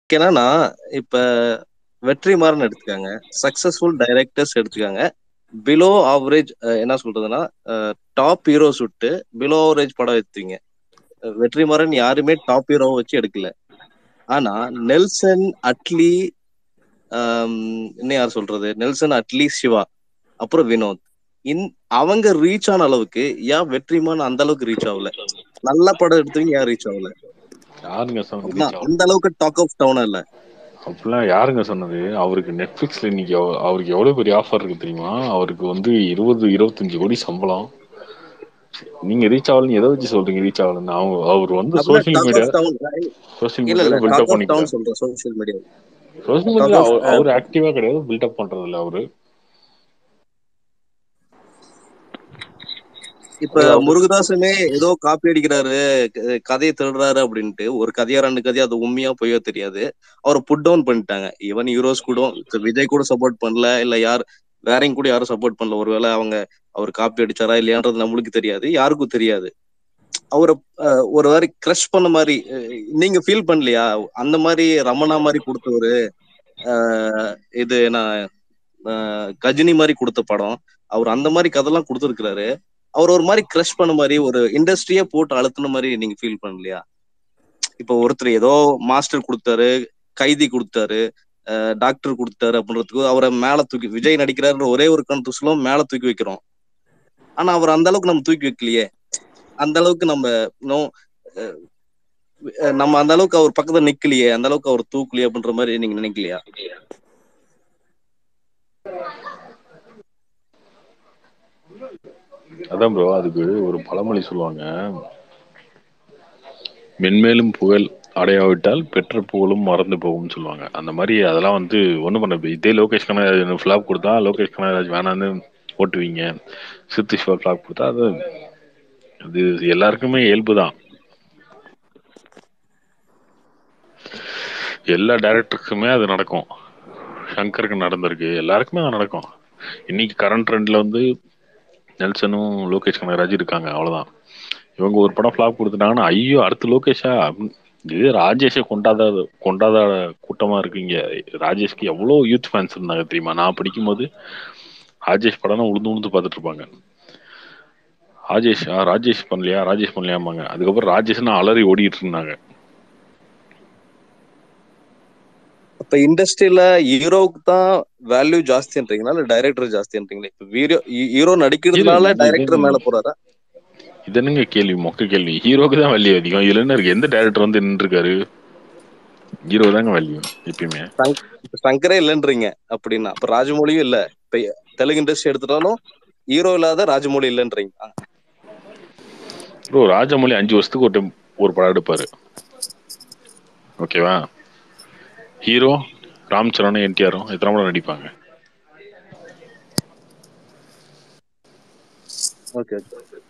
என்னன்னா இப்ப வெற்றிமாறன் எடுத்துக்காங்க சக்சஸ்ஃபுல் டைரக்டர்ஸ் எடுத்துக்காங்க பிலோ ஆவரேஜ் என்ன சொல்றதுன்னா டாப் ஹீரோஸ் விட்டு பிலோ ஆவரேஜ் படம் எடுத்தீங்க வெற்றிமாறன் யாருமே டாப் ஹீரோ வச்சு எடுக்கல ஆனா நெல்சன் அட்லி ஆம், இன்னும் யார் சொல்றது நெல்சன் அட்லி சிவா அப்புறம் வினோத் இன் அவங்க ரீச் ஆன அளவுக்கு ஏன் வெற்றிமான் அந்த அளவுக்கு ரீச் ஆகல நல்ல படம் எடுத்தவங்க ஏன் ரீச் ஆகல யாருங்க சொன்னது அப்படின்னா ரீச் ஆகும் அந்த அளவுக்கு டாக் ஆஃப் டவுனா இல்ல அப்படிலாம் யாருங்க சொன்னது அவருக்கு நெட்ஃபிளிக்ஸ்ல இன்னைக்கு எவ்வ- அவருக்கு எவ்வளவு பெரிய ஆஃபர் இருக்கு தெரியுமா அவருக்கு வந்து இருபது இருபத்தஞ்சு கோடி சம்பளம் நீங்க ரீச் ஆகலன்னு எதை வச்சு சொல்றீங்க ரீச் ஆகலன்னு அவங்க அவர் வந்து அப்படின்னா social talk media off down social இல்ல இல்ல மீடியால பில்டப் டாக் ஆஃப் பண்ணிக்கிறார் டவுன் சொல்றேன் social media social talk media off அவர் ஆக்டிவா கிடையாது பில்டப் பண்றது இல்ல அவரு இப்ப அது அவரு முருகதாசனே ஏதோ காப்பி அடிக்கிறாரு க- கதையை திருடுறாரு அப்படின்ட்டு ஒரு கதையா ரெண்டு கதையா அது உண்மையா பொய்யோ தெரியாது அவரை புட் டவுன் பண்ணிட்டாங்க ஈவன் ஹீரோஸ் கூட இப்ப விஜய் கூட சப்போர்ட் பண்ணல இல்ல யார் வேறங்க கூட யாரும் சப்போர்ட் பண்ணல ஒருவேளை அவங்க அவர் காப்பி அடிச்சாரா இல்லையான்றது நம்மளுக்கு தெரியாது யாருக்கும் தெரியாது அவரை அஹ், ஒரு மாதிரி கிரஷ் பண்ண மாதிரி அஹ், நீங்க ஃபீல் பண்ணலையா அந்த மாதிரி ரமணா மாதிரி கொடுத்தவரு அஹ், இது நான் அஹ், கஜினி மாதிரி கொடுத்த படம் அவர் அந்த மாதிரி கதைலாம் கொடுத்துருக்கிறாரு அவர் ஒரு மாதிரி கிரஷ் பண்ண மாதிரி ஒரு இண்டஸ்ட்ரியே போட்டு அழுத்தின மாதிரி நீங்க ஃபீல் பண்ணலையா இப்போ ஒருத்தர் ஏதோ மாஸ்டர் கொடுத்தாரு கைதி கொடுத்தாரு அஹ், டாக்டர் கொடுத்தாரு அப்படின்றதுக்கு அவரை மேல தூக்கி விஜய் நடிக்கிறாருன்ற ஒரே ஒரு கணத்துசுலும் மேல தூக்கி வைக்கிறோம் ஆனா அவர் அந்த அளவுக்கு நம்ம தூக்கி வைக்கலையே அந்த அளவுக்கு நம்ம இன்னும் அஹ், அஹ், நம்ம அந்த அளவுக்கு அவர் பக்கத்துல நிக்கலையே அந்த அளவுக்கு அவர் தூக்கலையே அப்படின்ற மாதிரி நீங்க நினைக்கலையா அதான் ப்ரோ அதுக்கு ஒரு பழமொழி சொல்லுவாங்க மென்மேலும் புகழ் அடையாவிட்டால் பெற்ற புகழும் மறந்து போகும்னு சொல்லுவாங்க அந்த மாதிரி அதெல்லாம் வந்து ஒன்றும் பண்ண முடியாது. இதே லோகேஷ் கனகராஜ் ஃபிளாப் கொடுத்தா லோகேஷ் கனகராஜ் வேணான்னு ஓட்டுவீங்க சித்து சிவா ஃபிளாப் கொடுத்தா அது அது எல்லாருக்குமே இயல்பு தான் எல்லா டேரக்டருக்குமே அது நடக்கும் சங்கருக்கு நடந்திருக்கு எல்லாருக்குமே அது நடக்கும் இன்னைக்கு கரண்ட் ட்ரெண்ட்ல வந்து நெல்சனும் லோகேஷ் கனகராஜ் இருக்காங்க அவ்வளவுதான் இவங்க ஒரு படம் ஃபிளாப் கொடுத்துட்டாங்கன்னா ஐயோ அடுத்து லோகேஷா இது ராஜேஷை கொண்டாத கொண்டாத கூட்டமா இருக்கீங்க ராஜேஷ்க்கு எவ்வளோ யூத் ஃபேன்ஸ் இருந்தாங்க தெரியுமா நான் படிக்கும்போது ராஜேஷ் படம் உளுந்து உளுந்து பார்த்துட்டு இருப்பாங்க ராஜேஷ் ஆ, ராஜேஷ் பண்ணலையா ராஜேஷ் பண்ணலையாமாங்க அதுக்கப்புறம் ராஜேஷ்னு அலறி ஓடிட்டு இருந்தாங்க அப்ப இண்டஸ்ட்ரியில ஹீரோவுக்கு தான் வேல்யூ ஜாஸ்தின்றீங்களா இல்ல டைரக்டர் ஜாஸ்தின்றீங்களா இப்ப ஹீரோ ஹீரோ இது நடிக்கிறதுனால இது டைரக்டர் மேல போறாரா இது என்னங்க கேள்வி மொக்க கேள்வி ஹீரோக்கு தான் வேல்யூ அதிகம் இதுல என்ன இருக்கு எந்த டேரக்டர் வந்து நின்று இருக்காரு ஹீரோ தாங்க வேல்யூ எப்பயுமே சங்- இப்ப சங்கரே இல்லைன்றீங்க அப்படின்னா அப்ப ராஜமௌழியும் இல்ல இப்ப தெலுங்கு இண்டஸ்ட்ரி எடுத்துட்டாலும் ஹீரோ இல்லாத ராஜமௌழி இல்லைன்றீங்க ப்ரோ ராஜமௌழி அஞ்சு வருஷத்துக்கு ஒரு time ஒரு படம் எடுப்பாரு ஓகேவா ஹீரோ ராம் சரணும் என்டிஆரும் எத்தனை படம் நடிப்பாங்க ஓகே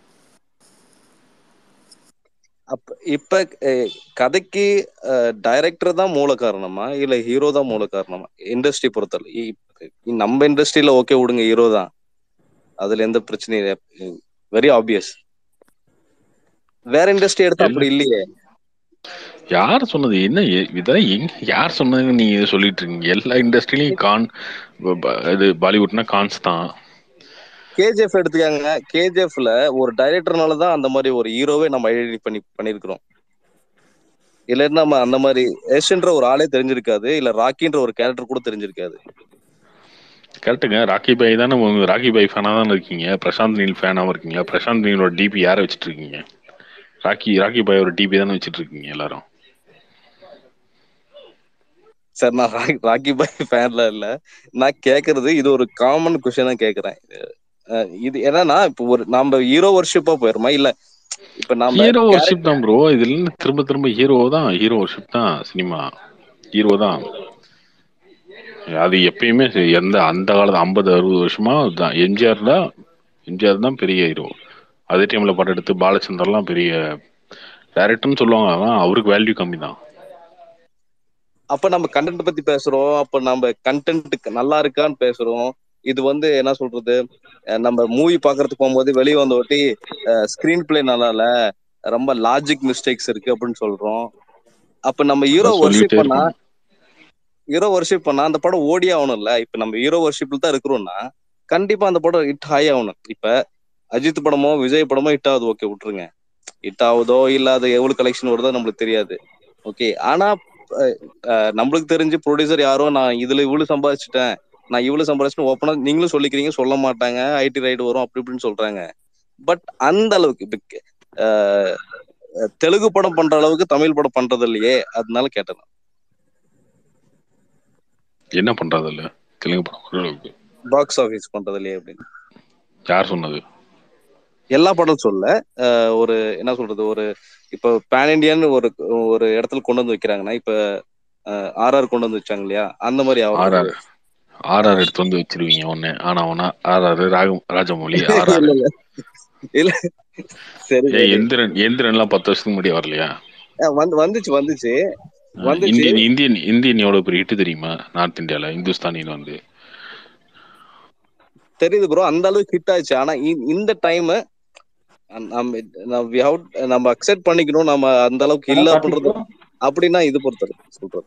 அப்ப இப்ப அஹ், கதைக்கு டைரக்டர் தான் மூல காரணமா இல்ல ஹீரோ தான் மூல காரணமா இண்டஸ்ட்ரி பொறுத்தவரை இ- நம்ம இண்டஸ்ட்ரியில ஓகே விடுங்க ஹீரோ தான் அதுல எந்த பிரச்சனையும் வெரி ஆப்வியஸ் வேற இண்டஸ்ட்ரி எடுத்தா எல்லா அப்படி இல்லையே யார் சொன்னது என்ன எ- இதெல்லாம் எங்க யார் சொன்னதுன்னு நீங்க இதை சொல்லிட்டு இருக்கீங்க எல்லா இண்டஸ்ட்ரியிலையும் கான் ப- ப- இது பாலிவுட்னா கான்ஸ் தான் கேஜிஎஃப் எடுத்துக்காங்க கேஜிஎஃப்ல ஒரு டைரக்டர்னால தான் அந்த மாதிரி ஒரு ஹீரோவே நம்ம ஐடென்டி பண்ணி பண்ணிருக்கிறோம் இல்லைன்னா நம்ம அந்த மாதிரி ஏஷன்ற ஒரு ஆளே தெரிஞ்சிருக்காது இல்ல ராக்கின்ற ஒரு கேரக்டர் கூட தெரிஞ்சிருக்காது கரெக்டுங்க ராக்கி பாய் தானே உங்க ராக்கி பாய் ஃபேனா தானே இருக்கீங்க பிரசாந்த் நீல் ஃபேனாவும் இருக்கீங்களா பிரசாந்த் நீலோட டிபி யாரை வச்சுட்டு இருக்கீங்க ராக்கி ராக்கி பாய் ஒரு டிபி தானே வச்சுட்டு இருக்கீங்க எல்லாரும் சார் நான் ரா- ராக்கி பாய் ஃபேன்ல இல்ல நான் கேக்குறது இது ஒரு காமன் கொஸ்டினா கேக்குறேன் அஹ் இது என்னன்னா இப்போ ஒரு நம்ம ஹீரோ வர்ஷிப்பா போயிருமா இல்ல இப்ப நாம ஹீரோ ஒர்ஷிப் தான் ப்ரோ இதுல இருந்து திரும்ப திரும்ப ஹீரோ தான் ஹீரோ ஒர்ஷிப் தான் சினிமா ஹீரோ தான் அது எப்பயுமே சரி, எந்த அந்த காலத்து ஐம்பது அறுபது வருஷமா தான் எம்ஜிஆர் தான் எம்ஜிஆர் தான் பெரிய ஹீரோ அதே டைம்ல படம் எடுத்து பாலச்சந்தர்லாம் பெரிய டேரக்டர்னு சொல்லுவாங்க ஆனா அவருக்கு வேல்யூ கம்மி தான் அப்ப நம்ம கண்டென்ட் பத்தி பேசுறோம் அப்ப நம்ம கண்டென்ட் நல்லா இருக்கான்னு பேசுறோம் இது வந்து என்ன சொல்றது அஹ் நம்ம மூவி பாக்குறதுக்கு போகும்போது வெளியே வந்த ஒட்டி ஸ்கிரீன் பிளே நல்லா இல்ல ரொம்ப லாஜிக் மிஸ்டேக்ஸ் இருக்கு அப்படின்னு சொல்றோம் அப்ப நம்ம ஹீரோ அதான் சொல்லிட்டே ஒர்ஷிப் பண்ணா இருப்பாங்க ஹீரோ வர்ஷிப் பண்ணா அந்த படம் ஓடி ஆகணும்ல இப்ப நம்ம ஹீரோ வர்ஷிப்ல தான் இருக்கிறோம்னா கண்டிப்பா அந்த படம் ஹிட் ஆகி ஆகணும் இப்ப அஜித் படமோ விஜய் படமோ ஹிட் ஆகுது ஓகே விட்டுருங்க ஹிட் ஆகுதோ இல்ல அது எவ்வளவு கலெக்ஷன் வருதோ நம்மளுக்கு தெரியாது ஓகே ஆனா அஹ், அஹ், நம்மளுக்கு தெரிஞ்சு ப்ரொடியூசர் யாரோ நான் இதுல இவ்வளவு சம்பாதிச்சிட்டேன் நான் இவ்வளவு சம்பாதிச்சிட்டு ஓப்பனா நீங்களும் சொல்லிக்கிறீங்க சொல்ல மாட்டாங்க ஐடி ரைடு வரும் அப்படி இப்படின்னு சொல்றாங்க பட் அந்த அளவுக்கு இப்ப அஹ், தெலுங்கு படம் பண்ற அளவுக்கு தமிழ் படம் பண்றது இல்லையே அதனால கேட்டேன் என்ன பண்றது இல்ல தெலுங்கு படம் ஒரு அளவுக்கு பாக்ஸ் ஆபீஸ் பண்றது இல்லையே அப்படின்னு யார் சொன்னது எல்லா படம் சொல்ல அஹ், ஒரு என்ன சொல்றது ஒரு இப்ப பேன் இண்டியன் ஒரு ஒரு இடத்துல கொண்டு வந்து வைக்கிறாங்கன்னா இப்ப ஆர்ஆர் கொண்டு வந்து வச்சாங்க இல்லையா அந்த மாதிரி ஆர் ஆகும் ஆர் ஆர் ஆர் எடுத்து வந்து வச்சிருவீங்க ஒண்ணு ஆனா ஒன்னா ஆர் ஆர் ராகம் ராஜமௌழி ஆர் ஆர் இல்ல இல்ல இல்ல சரி ஏ சரி எந்திரன் எந்திரன் எல்லாம் பத்து வருஷத்துக்கு முன்னாடி வரலையா அஹ் வந்து வந்துச்சு வந்துச்சு அஹ் வந்துச்சு இந்தியன் இந்தியன் இந்தியன் எவ்வளவு பெரிய ஹிட் தெரியுமா நார்த் இந்தியால இந்துஸ்தானின்னு வந்து தெரியுது ப்ரோ அந்த அளவுக்கு ஹிட் ஆச்சு ஆனா இ- இந்த டைம் நம்ம நம்ம we have- நம்ம அக்செப்ட் பண்ணிக்கணும் நம்ம அந்த அளவுக்கு இல்ல அப்படின்றது அப்படின்னா இது பொறுத்தது சொல்றது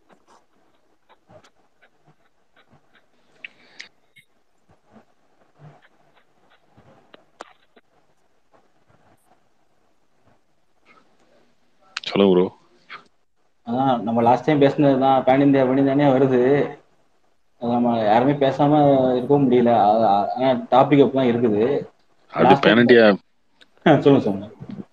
சொல்லுங்க ப்ரோ அதான் நம்ம லாஸ்ட் டைம் பேசினது தான் பேன் இந்தியா பண்ணி தானே வருது அது நம்ம யாருமே பேசாம இருக்கவும் முடியல அது- ஆனா டாபிக் அப்பதான் இருக்குது அது லாஸ்ட் பேன் டைம் இண்டியா சொல்லுங்க சொல்லுங்க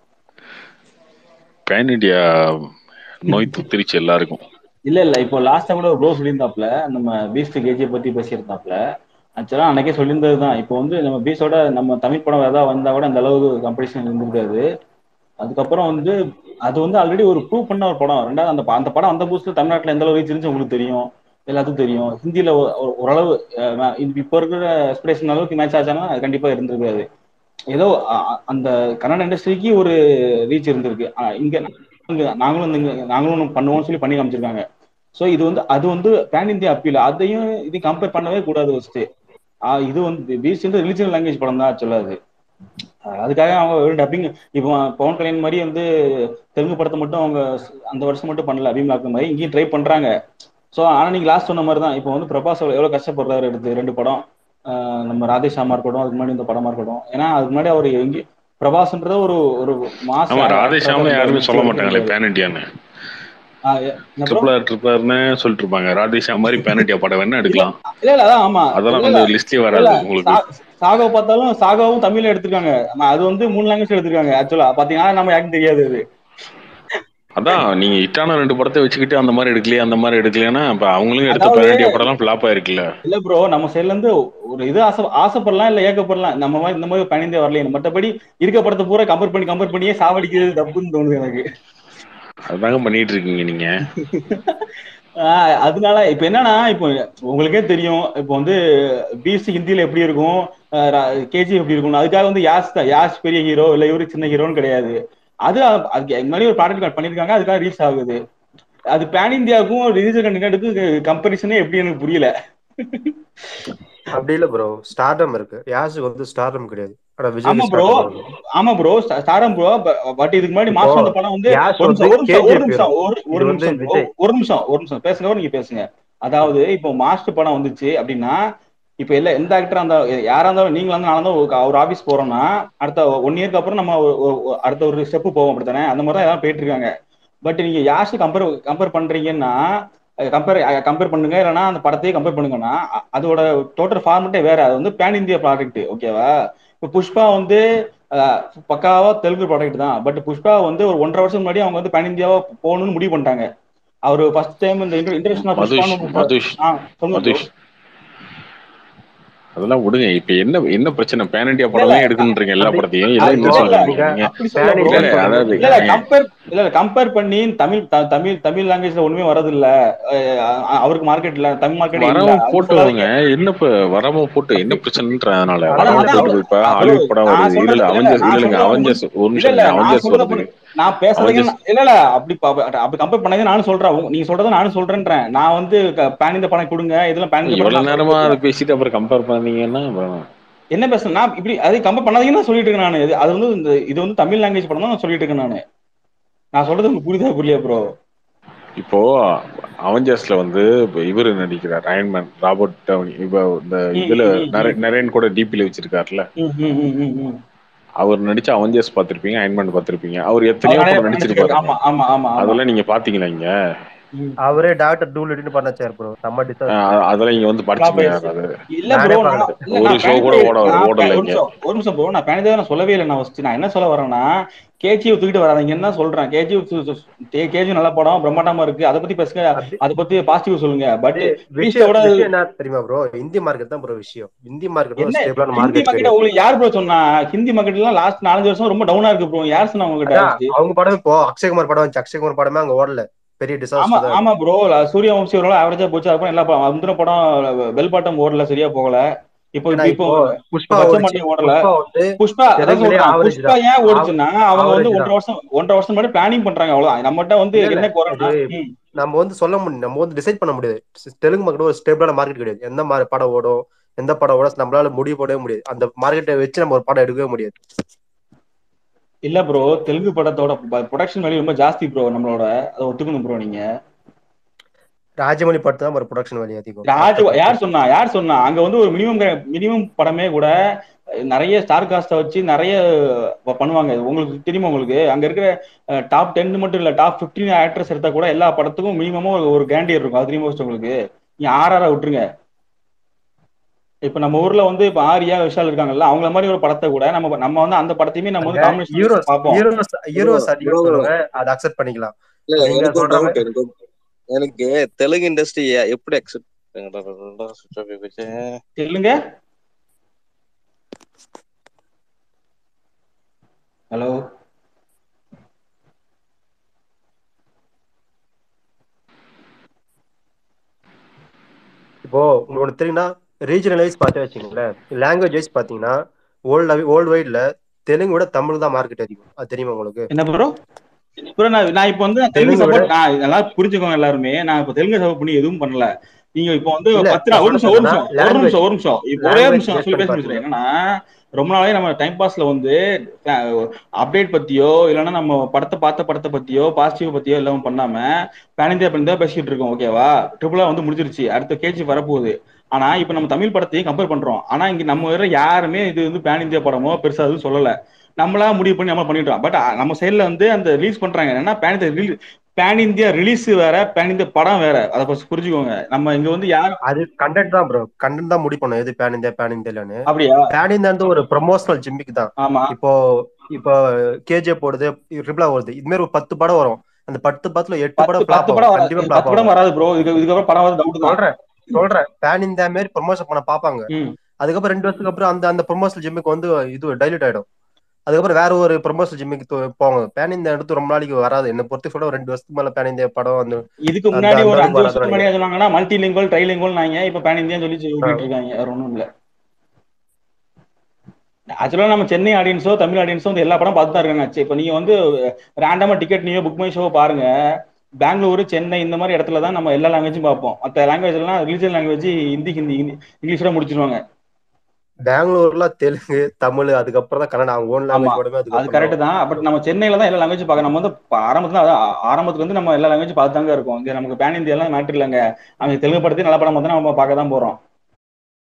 பேன் இண்டியா நோய் தொத்திருச்சு எல்லாருக்கும் இல்ல இல்ல இப்போ லாஸ்டா கூட ப்ரோ சொல்லியிருந்தாப்ல நம்ம பீஸ்ட் கேஜியை பத்தி பேசியிருந்தாப்ல ஆக்சுவலா அன்னைக்கே சொல்லியிருந்தது தான் இப்போ வந்து நம்ம பீஸோட நம்ம தமிழ் படம் ஏதாவது வந்தா கூட அந்த அளவுக்கு காம்படிஷன் இருந்திருக்காது அதுக்கப்புறம் வந்து அது வந்து ஆல்ரெடி ஒரு ப்ரூவ் பண்ண ஒரு படம் ரெண்டாவது அந்த ப- அந்த படம் அந்த புதுசுல தமிழ்நாட்டுல எந்த அளவு ரீச் இருந்துச்சு உங்களுக்கு தெரியும் எல்லாத்துக்கும் தெரியும் ஹிந்தியில ஒ- ஒ- ஓரளவு அஹ், நான் இது இப்போ இருக்கிற எக்ஸ்பிரேஷன் அளவுக்கு மேட்ச் ஆச்சானா அது கண்டிப்பா இருந்திருக்காது ஏதோ அ- அ- அந்த கன்னட இண்டஸ்ட்ரிக்கு ஒரு ரீச் இருந்திருக்கு அஹ், இங்க நாங்க- நாங்களும் இங்க நாங்களும் பண்ணுவோம்னு சொல்லி பண்ணி காமிச்சிருக்காங்க ஸோ இது வந்து அது வந்து பேன் இந்தியா அப்பீல் அதையும் இது கம்பேர் பண்ணவே கூடாது ஃபர்ஸ்ட் இது வந்து பீச் வந்து ரிலிஜியல் லாங்குவேஜ் படம் தான் சொல்லாது அதுக்காக அவங்க வெறும் டப்பிங் இப்போ பவன் கல்யாண் மாதிரி வந்து தெலுங்கு படத்தை மட்டும் அவங்க அந்த வருஷம் மட்டும் பண்ணல அபிமாக்கு மாதிரி இங்கேயும் ட்ரை பண்றாங்க ஸோ ஆனா நீங்க லாஸ்ட் சொன்ன மாதிரி தான் இப்போ வந்து பிரபாஸ் எவ்வளவு கஷ்டப்படுறாரு எடுத்து ரெண்டு படம் ஆஹ் நம்ம ராதேஷாமா இருக்கட்டும் அதுக்கு முன்னாடி இந்த படமா இருக்கட்டும் ஏன்னா அதுக்கு முன்னாடி அவர் எங்கே பிரபாஸ்ன்றத ஒரு ஒரு மாஸ் ஆமா ராதேஷாம்ல யாருமே சொல்ல மாட்டாங்களே பேன் இண்டியான்னு ட்ரிபிள் ஆர் ட்ரிபிள் ஆர்னு சொல்லிட்டு இருப்பாங்க ராதேஷாம் மாதிரி பேன் இண்டியா படம் வேணா எடுக்கலாம் இல்ல இல்ல அதான் ஆமா அதெல்லாம் இல்ல வந்து இல்ல லிஸ்ட்லயே இல்ல வராது உங்களுக்கு சா- சாகோ பார்த்தாலும் சாகாவும் தமிழ்ல எடுத்திருக்காங்க ஆமா, அது வந்து மூணு லாங்குவேஜ் எடுத்திருக்காங்க ஆக்சுவலா பாத்தீங்கன்னா நம்ம யாருக்கும் தெரியாது அது அதான் நீங்க ஹிட்டான ரெண்டு படத்தை வச்சுக்கிட்டு அந்த மாதிரி எடுக்கலையே அந்த மாதிரி எடுக்கலைன்னா இப்ப அவங்களும் எடுத்த அதாவது பேன் இண்டியா படம் ஃபிளாப் ஆயிருக்குல்ல இல்ல ப்ரோ நம்ம சைடுல இருந்து ஒரு இது ஆசை ஆசைப்படலாம் இல்ல ஏக்கப்படலாம் நம்ம மாதிரி இந்த மாதிரி பயணிந்தே வரலையே மற்றபடி இருக்க படத்தை பூரா கம்பேர் பண்ணி கம்பேர் பண்ணியே சாவடிக்கிறது தப்புன்னு தோணுது எனக்கு அதுதாங்க பண்ணிட்டு இருக்கீங்க நீங்க ஆஹ் அதனால இப்ப என்னன்னா இப்போ உங்களுக்கே தெரியும் இப்போ வந்து பிஎஸ்சி ஹிந்தியில எப்படி இருக்கும் கேஜி எப்படி இருக்கும் அதுக்காக வந்து யாஸ் தான் யாஸ் பெரிய ஹீரோ இல்ல இவரு சின்ன ஹீரோன்னு கிடையாது அது அதுக்கு முன்னாடி ஒரு ப்ராடக்ட் பண்ணிருக்காங்க அதுக்காக ரீச் ஆகுது அது பேன் இந்தியாவுக்கும் ரிலீஜன் கண்டிப்பாக கம்பெரிசனே எப்படி எனக்கு புரியல அப்படி இல்ல ப்ரோ ஸ்டார்டம் இருக்கு யாஸுக்கு வந்து ஸ்டார்டம் கிடையாது ஆனா ஆமா விஜய் ப்ரோ ஆமா ப்ரோ ஸ்டாரம் ப்ரோ பட் இதுக்கு முன்னாடி மாஸ்டர் அந்த படம் வந்து யாஷ் ஒரு வந்து நிமிஷம் ஒரு நிமிஷம் KGF ஒரு நிமிஷம் ஒரு இது ஒரு வந்து நிமிஷம் bro. விஜய். ஒரு நிமிஷம் ஒரு நிமிஷம் பேசுங்க நீங்க பேசுங்க அதாவது இப்போ மாஸ்டர் படம் வந்துச்சு அப்படின்னா இப்ப இல்ல எந்த ஆக்டரா இருந்தாலும் யாரா இருந்தாலும் நீங்க வந்து நானும் தான் ஒரு ஆபீஸ் போறோம்னா அடுத்த ஒன் இயர்க்கு அப்புறம் நம்ம ஒரு- ஒரு- ஒரு- அடுத்த ஒரு ஸ்டெப் போவோம் அப்படித்தானே அந்த மாதிரி தான் எல்லாம் போயிட்டு இருக்காங்க பட் நீங்க யாஷ் கம்பேர் கம்பேர் பண்றீங்கன்னா கம்பேர் கம்பேர் பண்ணுங்க இல்லைன்னா அந்த படத்தையே கம்பேர் பண்ணுங்கன்னா அ- அதோட டோட்டல் ஃபார்மெட்டே வேற அது வந்து பேன் இந்தியா ப்ராடக்ட் ஓகேவா இப்போ புஷ்பா வந்து அஹ், பக்காவா தெலுங்கு ப்ராடக்ட் தான் பட் புஷ்பா வந்து ஒரு ஒன்றரை வருஷம் முன்னாடி அவங்க வந்து பேன் இந்தியாவா போகணும்னு முடிவு பண்ணிட்டாங்க அவர் ஃபர்ஸ்ட் டைம் இந்த இன்டர்நேஷனல் மதுஷ் மதுஷ் ஆ சொல்லுங்க bro. மதுஷ் அதெல்லாம் விடுங்க இப்ப என்ன என்ன பிரச்சனை பேன் இண்டியா இல்ல, படமே இல்ல. எடுக்கணுன்றீங்க எல்லா அப்படி- படத்தையும் இல்ல, எல்லாம் இல்ல, இன்ட்ரெஸ்ட் இல்ல, பண்றீங்க நீங்க அப்படி சொல்ல bro. இல்ல, இல்ல, அதாவது இல்ல இல்ல கம்பேர் இல்ல இல்ல கம்பேர் பண்ணி தமிழ் த- தமிழ் தமிழ் லாங்குவேஜ்ல ஒண்ணுமே வரது இல்ல அஹ் அவருக்கு மார்க்கெட் இல்ல தமிழ் மார்க்கெட் இல்ல வரவன் அது போட்டவங்க சொல்லாதீங்க என்ன இப்ப வரவன் போட்டு என்ன பிரச்சனைன்ற அதனால அதான், வரவன் அதான் போட்டு இப்ப bro, ஹாலிவுட் படம் நான் வருது சொல்றது இல்ல இல்ல, அவஞ்சர்ஸ் நான் இல்ல இல்லங்க சொல்றது அவஞ்சர்ஸ் ஒரு இல்ல நிமிஷம் இல்ல இருங்க நான் அவஞ்சர்ஸ் சொல்றத வருது பண்ணி நான் பேசுறதுக்கு அவஞ்சர்ஸ் இல்ல இல்ல அப்படி ப- அப்படி கம்பேர் பண்ணாதே நானும் சொல்றேன் உங்க- நீங்க சொல்றத நானும் சொல்றேன்றேன் நான் வந்து பேன் இந்த படம் கொடுங்க இதெல்லாம் பேன் இந்த படம் இவ்வளவு நான் நேரமா சொல்றது அதை பேசிட்டு அப்புறம் கம்பேர் பண்ணீங்கன்னா அப்புறம் என்ன பேசுறேன் நான் இப்படி அதை கம்பேர் பண்ணாதீங்கன்னு நான் சொல்லிட்டு இருக்கேன் நான் இது அது வந்து இந்த இது வந்து தமிழ் லாங்குவேஜ் படம் தான் நான் சொல்லிட்டு இருக்கேன் நான் நான் சொல்றது உங்களுக்கு புரியுதா புரியல ப்ரோ இப்போ அவெஞ்சர்ஸ்ல வந்து இப்ப இவரு நடிக்கிறார் அயன்மேன் ராபர்ட் டவுனி இப்ப இந்த ம், இதுல ம், ம், நரே- நரேன் கூட டிபில வச்சிருக்காருல்ல ம், ம், ம், ம், ம். அவர் நடிச்ச அவெஞ்சர்ஸ் பார்த்திருப்பீங்க அயன்மேன் பார்த்திருப்பீங்க அவர் எத்தனையோ அவர் படம் நடிச்சிருக்காரு. நடிச்சிருப்பாரு ஆமா ஆமா ஆமா ஆமா அதெல்லாம் நீங்க பாத்தீங்களா இங்க ம். அவரே டாக்டர் டூலிட்னு பண்ணாச்சார் ப்ரோ நம்ம டிசா அஹ் அதெல்லாம் இங்க வந்து படிச்சீங்க யார் அது இல்ல நானே ப்ரோ நான் பார்க்கறது. இல்ல ஒரு நான் show கூட பேனிதே- ஓட- நான் ஓடல ஒரு இங்க. நிமிஷம் ஒரு நிமிஷம் ப்ரோ நான் பேனிதே நான் சொல்லவே இல்லை நான் ஃபர்ஸ்ட் நான் என்ன சொல்ல வரேன்னா கேஜிஎஃப் தூக்கிட்டு வராதீங்க என்ன சொல்றேன் கேஜிஎஃப் கேஜி நல்ல படம் பிரம்மாண்டமா இருக்கு அதை பத்தி பேசுங்க அப்படி- அதை பத்தி பாசிட்டிவ் சொல்லுங்க பட் அது விஷயம் விஷயம் என்ன தெரியுமா ப்ரோ இந்தி மார்க்கெட் தான் ப்ரோ விஷயம் இந்தி மார்க்கெட் என்ன ஸ்டேபிளான ஹிந்தி மார்க்கெட் மார்க்கெட் கிடையாது உங்களுக்கு யார் ப்ரோ சொன்னா ஹிந்தி மார்க்கெட் எல்லாம் லாஸ்ட் நாலஞ்சு வருஷம் ரொம்ப டவுனா இருக்கு ப்ரோ யார் சொன்னா உங்ககிட்ட அதான், அவங்க படம் இப்போ அக்ஷய்குமார் படம் வந்துச்சு அக்ஷய்குமார் படமே அங்க ஓடல பெரிய ஆமா டிசாஸ்டர் தான் ஆமா ப்ரோ சூர்யா வம்சி ஒரு ஆவரேஜா போச்சு அதுக்கப்புறம் எல்லா படம் முந்தின படம் வெல் பாட்டம் ஓடல சரியா போகல இப்போ ஏன்னா இப்போ இப்போ புஷ்பா பச்சை ஓடிச்சு மண்டி ஓடல புஷ்பா வந்து புஷ்பா அதான் தெலுங்குலயே சொல்றேன் average புஷ்பா ஏன் ஓடுச்சுன்னா அவங்க வந்து average ஒன்றரை வருஷம் ஒன்றரை வருஷம் முன்னாடி பிளானிங் பண்றாங்க அவ்வளவுதான் நம்மகிட்ட வந்து இல்ல, என்ன குறைனா இது நம்ம வந்து சொல்ல முடியும் நம்ம வந்து டிசைட் பண்ண முடியாது தெலுங்கு மார்க்கெட் ஒரு ஸ்டேபிளான மார்க்கெட் கிடையாது எந்த மாதிரி படம் ஓடும் எந்த படம் ஓட நம்மளால முடிவு போடவே முடியாது அந்த மார்க்கெட்டை வச்சு நம்ம ஒரு படம் எடுக்கவே முடியாது இல்ல ப்ரோ தெலுங்கு படத்தோட ப்ரொடக்ஷன் வேல்யூ ரொம்ப ஜாஸ்தி ப்ரோ நம்மளோட அதை ஒத்துக்கணும் ப்ரோ நீங்க ராஜமணி படத்து தான் ஒரு ப்ரொடக்ஷன் வேல்யூ அதிகம் ராஜ் யார் சொன்னா யார் சொன்னா அங்க வந்து ஒரு மினிமம் மினிமம் படமே கூட நிறைய ஸ்டார் காஸ்ட வச்சு நிறைய ப- பண்ணுவாங்க உங்களுக்கு தெரியுமா உங்களுக்கு அங்க இருக்கிற டாப் டென் மட்டும் இல்ல டாப் 15 ஆக்ட்ரஸ் எடுத்தா கூட எல்லா படத்துக்கும் மினிமமும் ஒரு கேண்டியர் இருக்கும் அது தெரியுமா first உங்களுக்கு நீங்க ஆர்ஆர் விட்டுருங்க இப்ப நம்ம ஊர்ல வந்து இப்ப ஆரியா விஷால் இருக்காங்கல்ல அவங்கள மாதிரி ஒரு படத்தை கூட நம்ம நம்ம வந்து அந்த படத்தையுமே நம்ம வந்து காம்பினேஷன் ஹீரோஸ் பார்ப்போம் ஹீரோஸ் ஹீரோஸ் அதிகம் bro. சொல்லுவாங்க அதை அக்செப்ட் பண்ணிக்கலாம் இல்ல நீங்க எனக்கு ஒரு சொல்ற டவுட் மாதிரி- எனக்கு ஒரு- எனக்கு தெலுங்கு இண்டஸ்ட்ரி எப்படி அக்செப்ட் சொல்லுங்க ஹலோ இப்போ உங்களுக்கு தெரியும்னா ரீஜனல் வைஸ் பார்த்து வச்சுக்கோங்களேன் லாங்குவேஜ் வைஸ் பார்த்தீங்கன்னா வேர்ல்டு வேர்ல்டு வைட்ல தெலுங்கு விட தமிழ் தான் மார்க்கெட் அதிகம் அது தெரியுமா உங்களுக்கு என்ன ப்ரோ ப்ரோ நான் நான் இப்போ வந்து தெலுங்கு தெலுங்கு சப்போர்ட் நான் நல்லா புரிஞ்சுக்கோங்க எல்லாருமே நான் இப்போ தெலுங்கு சப்போர்ட் பண்ணி எதுவும் பண்ணல நீங்க இப்போ வந்து இல்ல, பத்து நாள் ஒரு நிமிஷம் ஒரு நிமிஷம் ஒரு language- நிமிஷம் ஒரு நிமிஷம் இப்போ ஒரே language நிமிஷம் based சொல்லி பேச பண்ணி முடிச்சுறேன் என்னன்னா ரொம்ப நாளே நம்ம டைம் பாஸ்ல வந்து அப்டேட் பத்தியோ இல்லைன்னா நம்ம படத்தை பார்த்த படத்தை பத்தியோ பாசிட்டிவ் பத்தியோ எல்லாம் பண்ணாம பேன் இந்தியா பண்ணி தான் பேசிட்டு இருக்கோம் ஓகேவா ட்ரிபிளா வந்து முடிஞ்சிருச்சு அடுத்த கேஜி வரப்போகுது ஆனா இப்ப நம்ம தமிழ் படத்தையும் கம்பேர் பண்றோம் ஆனா இங்க நம்ம வேற யாருமே இது வந்து பேன் இந்தியா படமோ பெருசா எதுவும் சொல்லல நம்மளா முடிவு பண்ணி நம்ம பண்ணிட்டோம் பட் நம்ம சைடுல வந்து அந்த ரிலீஸ் பண்றாங்க என்னன்னா pan India pan India release வேற பேன் இந்தியா படம் வேற அதை first புரிஞ்சுக்கோங்க நம்ம இங்க வந்து யார் அது கண்டென்ட் தான் ப்ரோ கண்டென்ட் தான் முடிவு பண்ணும் எது பேன் இந்தியா பேன் இந்தியான்னு அப்படியா பேன் இந்தியா ஒரு ப்ரொமோஷனல் ஜிம்மிக்கு தான் ஆமா இப்போ இப்போ கேஜே போடுது ட்ரிபிளா வருது இது மாதிரி ஒரு பத்து படம் வரும் அந்த பத்து படத்துல எட்டு பத்து படம் பத்து flop படம் ஆகும். வராது கண்டிப்பா பத்து flop படம் ஆகும். வராது ப்ரோ இதுக்கு இதுக்கப்புறம் படம் வர டவுட் தான் சொல்றேன் சொல்றேன் பேன் இந்தியா மாதிரி ப்ரொமோஷன் பண்ண பாப்பாங்க ம். அதுக்கப்புறம் ரெண்டு வருஷத்துக்கு அப்புறம் அந்த அந்த ப்ரொமோஷனல் ஜிம்முக்கு வந்து இது டைல்யூட் ஆயிடும் அதுக்கப்புறம் வேற ஒரு ப்ரொமோஷனல் ஜிம்முக்கு போவாங்க பேன் இந்தியா எடுத்து ரொம்ப நாளைக்கு வராது என்ன பொறுத்து சொல்ல ரெண்டு வருஷத்துக்கு மேல பேன் இந்தியா படம் அந்த இதுக்கு அந்த- முன்னாடி அந்த ஒரு அளவுக்கு அஞ்சு வருஷத்துக்கு வராதுன்னு முன்னாடி சொன்னாங்கன்னா மல்டி லிங்குவல் ட்ரை லிங்குவல் நாங்க இப்ப பேன் இந்தியா சொல்லி சொல்லிட்டு இருக்காங்க வேற ஒண்ணும் இல்ல ஆக்சுவலா நம்ம சென்னை ஆடியன்ஸோ தமிழ் ஆடியன்ஸோ வந்து எல்லா படம் பார்த்து தான் இருக்காங்க சரி, இப்ப நீங்க வந்து ரேண்டமா டிக்கெட் நீங்க புக் மை ஷோ பாருங்க பெங்களூரு சென்னை இந்த மாதிரி இடத்துல தான் நம்ம எல்லா லாங்குவேஜும் பார்ப்போம் மற்ற லாங்குவேஜ் எல்லாம் ரிலீஜியன் லாங்குவேஜ் ஹிந்தி ஹிந்தி இங்கிலீஷோட முடிச்சிருவாங்க பெங்களூர்ல தெலுங்கு தமிழ் அதுக்கப்புறம் தான் கன்னடா அவங்க ஓன் ஆமா. லாங்குவேஜ் போடவே அது அதுக்கப்புறம் கரெக்ட் தான் பட் நம்ம சென்னையில தான் எல்லா லாங்குவேஜ் பார்க்க நம்ம வந்து ப- ஆரம்பத்துல அதான் ஆ- ஆரம்பத்துல இருந்து நம்ம எல்லா லாங்குவேஜ் பார்த்து தாங்க இருக்கோம் இங்க நமக்கு பேன் இந்தியா எல்லாம் மேட்டர் இல்லைங்க அவங்க தெலுங்கு படத்தையும் நல்ல படம் பார்த்தா நம்ம பார்க்க தான் போறோம்